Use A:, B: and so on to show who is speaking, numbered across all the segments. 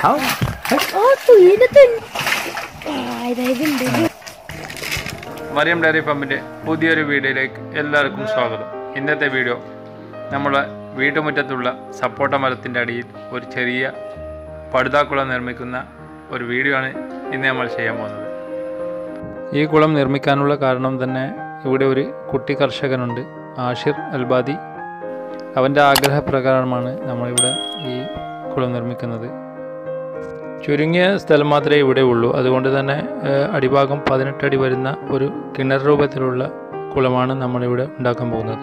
A: ഓ തുയിലത്തുണ്ട് ഇതുണ്ട്
B: മറിയം ഡയറി ഫാമിൻ്റെ പുതിയൊരു വീഡിയോയിലേക്ക് എല്ലാവർക്കും സ്വാഗതം ഇന്നത്തെ വീഡിയോ നമ്മളെ വീട്ടുമുറ്റത്തുള്ള സപ്പോട്ട മരത്തിൻ്റെ അടിയിൽ ഒരു ചെറിയ പടുതാക്കുളം നിർമ്മിക്കുന്ന ഒരു വീഡിയോ ആണ് ഇന്ന് നമ്മൾ ചെയ്യാൻ പോകുന്നത് ഈ കുളം നിർമ്മിക്കാനുള്ള കാരണം തന്നെ ഇവിടെ ഒരു കുട്ടി കർഷകനുണ്ട് ആഷിർ അൽബാദി അവൻ്റെ ആഗ്രഹപ്രകാരമാണ് നമ്മളിവിടെ ഈ കുളം നിർമ്മിക്കുന്നത് ചുരുങ്ങിയ സ്ഥലം മാത്രമേ ഇവിടെ ഉള്ളൂ അതുകൊണ്ട് തന്നെ ഏഹ്, അടിഭാഗം പതിനെട്ടടി വരുന്ന ഒരു കിണർ രൂപത്തിലുള്ള കുളമാണ് നമ്മളിവിടെ ഉണ്ടാക്കാൻ പോകുന്നത്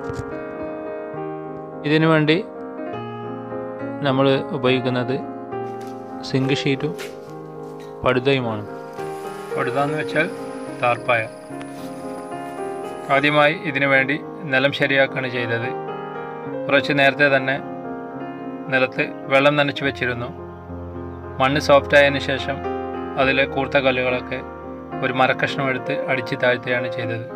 B: ഇതിനു വേണ്ടി നമ്മൾ ഉപയോഗിക്കുന്നത് സിങ്ക് ഷീറ്റും പടുതയുമാണ് പടുത എന്ന് വെച്ചാൽ താർപ്പായ ആദ്യമായി ഇതിനു വേണ്ടി നിലം ശരിയാക്കുകയാണ് ചെയ്തത് കുറച്ച് നേരത്തെ തന്നെ നിലത്ത് വെള്ളം നനച്ച് വെച്ചിരുന്നു മണ്ണ് സോഫ്റ്റ് ആയതിനു ശേഷം അതിലെ കൂർത്ത കല്ലുകളൊക്കെ ഒരു മരക്കഷ്ണം എടുത്ത് അടിച്ച് താഴ്ത്തുകയാണ് ചെയ്തത്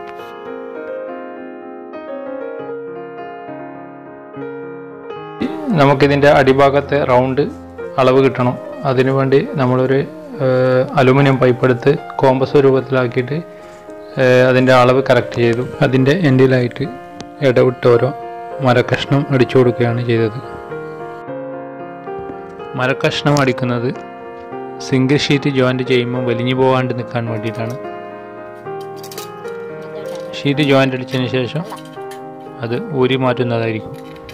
B: നമുക്കിതിൻ്റെ അടിഭാഗത്തെ റൗണ്ട് അളവ് കിട്ടണം അതിനുവേണ്ടി നമ്മളൊരു ഏഹ്, അലുമിനിയം പൈപ്പ് എടുത്ത് കോമ്പസ് രൂപത്തിലാക്കിയിട്ട് ഏഹ്, അതിൻ്റെ അളവ് കറക്റ്റ് ചെയ്തു അതിൻ്റെ എൻഡിലായിട്ട് ഇടവിട്ട് ഓരോ മരക്കഷ്ണം അടിച്ചു കൊടുക്കുകയാണ് ചെയ്തത് മരക്കഷ്ണം അടിക്കുന്നത് സിംഗിൾ ഷീറ്റ് ജോയിൻ്റ് ചെയ്യുമ്പോൾ വലിഞ്ഞു പോകാണ്ട് നിൽക്കാൻ വേണ്ടിയിട്ടാണ് ഷീറ്റ് ജോയിൻ്റ് അടിച്ചതിന് ശേഷം അത് ഊരി മാറ്റുന്നതായിരിക്കും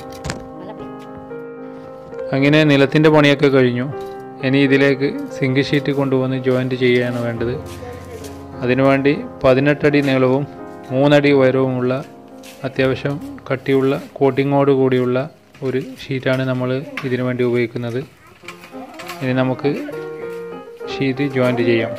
B: അങ്ങനെ നിലത്തിൻ്റെ പണിയൊക്കെ കഴിഞ്ഞു ഇനി ഇതിലേക്ക് സിംഗിൾ ഷീറ്റ് കൊണ്ടുവന്ന് ജോയിൻ്റ് ചെയ്യുകയാണ് വേണ്ടത് അതിനുവേണ്ടി പതിനെട്ടടി നീളവും മൂന്നടി ഉയരവുമുള്ള അത്യാവശ്യം കട്ടിയുള്ള കോട്ടിങ്ങോട് കൂടിയുള്ള ഒരു ഷീറ്റാണ് നമ്മൾ ഇതിനു വേണ്ടി ഉപയോഗിക്കുന്നത് ഇനി നമുക്ക് ഷീറ്റ് ജോയിൻ്റ് ചെയ്യാം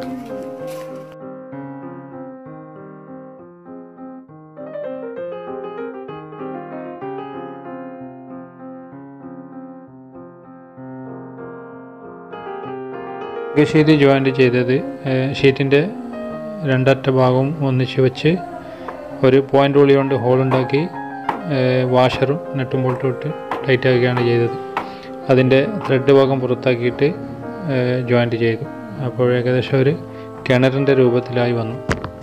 B: ഷീറ്റ് ജോയിൻ്റ് ചെയ്തത് ഷീറ്റിൻ്റെ രണ്ടറ്റ ഭാഗവും ഒന്നിച്ച് വെച്ച് ഒരു പോയിൻ്റ് ഉള്ളി കൊണ്ട് ഹോളുണ്ടാക്കി വാഷറും നെട്ടും ബോൾട്ടും ഇട്ട് ടൈറ്റ് ആക്കുകയാണ് ചെയ്തത് അതിൻ്റെ ത്രെഡ് ഭാഗം പുറത്താക്കിയിട്ട് ജോയിൻ്റ് ചെയ്തു അപ്പോൾ ഏകദേശം ഒരു കിണറിൻ്റെ രൂപത്തിലായി വന്നു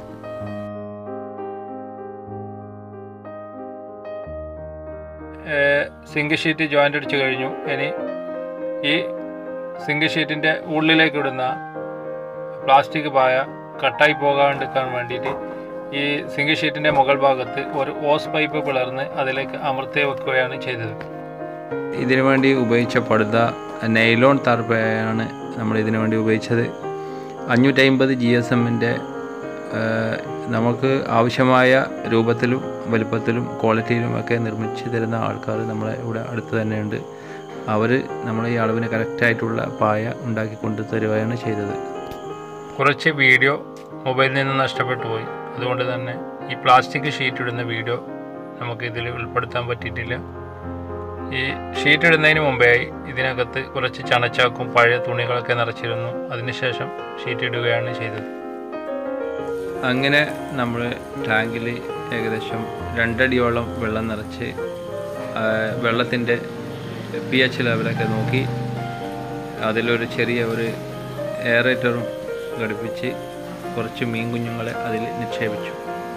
B: സിങ്ക് ഷീറ്റ് ജോയിൻ്റ് അടിച്ച് കഴിഞ്ഞു ഇനി ഈ സിങ്ക് ഷീറ്റിൻ്റെ ഉള്ളിലേക്ക് ഇടുന്ന പ്ലാസ്റ്റിക് പായ കട്ടായി പോകാണ്ടിരിക്കാൻ വേണ്ടിയിട്ട് ഈ സിങ്ക് ഷീറ്റിൻ്റെ മുകൾ ഭാഗത്ത് ഒരു ഓസ് പൈപ്പ് പിളർന്ന് അതിലേക്ക് അമർത്തി വെക്കുകയാണ് ചെയ്തത് ഇതിനു വേണ്ടി ഉപയോഗിച്ച പടുത നൈലോൺ താർപ്പയാണ് നമ്മൾ ഇതിനു വേണ്ടി ഉപയോഗിച്ചത് അഞ്ഞൂറ്റി അമ്പത് ജി എസ് എമ്മിൻ്റെ നമുക്ക് ആവശ്യമായ രൂപത്തിലും വലുപ്പത്തിലും ക്വാളിറ്റിയിലും ഒക്കെ നിർമ്മിച്ച് തരുന്ന ആൾക്കാർ നമ്മളെ ഇവിടെ അടുത്ത് തന്നെയുണ്ട് അവർ നമ്മളെ ഈ അളവിന് കറക്റ്റായിട്ടുള്ള പായ ഉണ്ടാക്കി കൊണ്ടു തരുകയാണ് ചെയ്തത് കുറച്ച് വീഡിയോ മൊബൈലിൽ നിന്ന് നഷ്ടപ്പെട്ടു പോയി അതുകൊണ്ട് തന്നെ ഈ പ്ലാസ്റ്റിക് ഷീറ്റ് ഇടുന്ന വീഡിയോ നമുക്ക് ഇതിൽ ഉൾപ്പെടുത്താൻ പറ്റിയിട്ടില്ല ഈ ഷീറ്റ് ഇടുന്നതിന് മുമ്പേയായി ഇതിനകത്ത് കുറച്ച് ചണച്ചാക്കും പഴയ തുണികളൊക്കെ നിറച്ചിരുന്നു അതിനുശേഷം ഷീറ്റ് ഇടുകയാണ് ചെയ്തത് അങ്ങനെ നമ്മൾ ടാങ്കിൽ ഏകദേശം രണ്ടടിയോളം വെള്ളം നിറച്ച് വെള്ളത്തിൻ്റെ പി എച്ച് ലെവലൊക്കെ നോക്കി അതിലൊരു ചെറിയ ഒരു എയറേറ്ററും ഘടിപ്പിച്ച് കുറച്ച് മീൻ കുഞ്ഞുങ്ങളെ അതിൽ നിക്ഷേപിച്ചു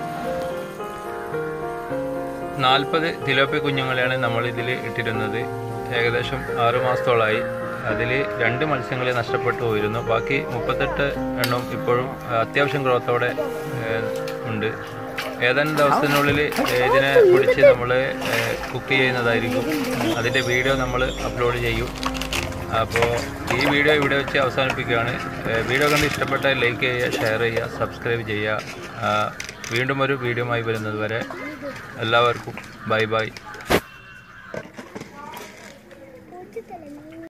B: നാൽപ്പത് തിലോപ്പി കുഞ്ഞുങ്ങളെയാണ് നമ്മൾ ഇതിൽ ഇട്ടിരുന്നത് ഏകദേശം ആറു മാസത്തോളമായി അതിൽ രണ്ട് മത്സ്യങ്ങളെ നഷ്ടപ്പെട്ടു പോയിരുന്നു ബാക്കി മുപ്പത്തെട്ട് എണ്ണം ഇപ്പോഴും അത്യാവശ്യം ഗ്രോത്തോടെ ഏഹ്, ഉണ്ട് ഏതാനും ദിവസത്തിനുള്ളിൽ ഇതിനെ പിടിച്ച് നമ്മൾ കുക്ക് ചെയ്യുന്നതായിരിക്കും അതിൻ്റെ വീഡിയോ നമ്മൾ അപ്ലോഡ് ചെയ്യും അപ്പോൾ ഈ വീഡിയോ ഇവിടെ വെച്ച് അവസാനിപ്പിക്കുകയാണ് ഏഹ്, വീഡിയോ കണ്ട് ഇഷ്ടപ്പെട്ടാൽ ലൈക്ക് ചെയ്യുക ഷെയർ ചെയ്യുക സബ്സ്ക്രൈബ് ചെയ്യുക ആ, വീണ്ടും ഒരു വീഡിയോ ആയി വരുന്നത് വരെ എല്ലാവർക്കും ബൈ ബൈ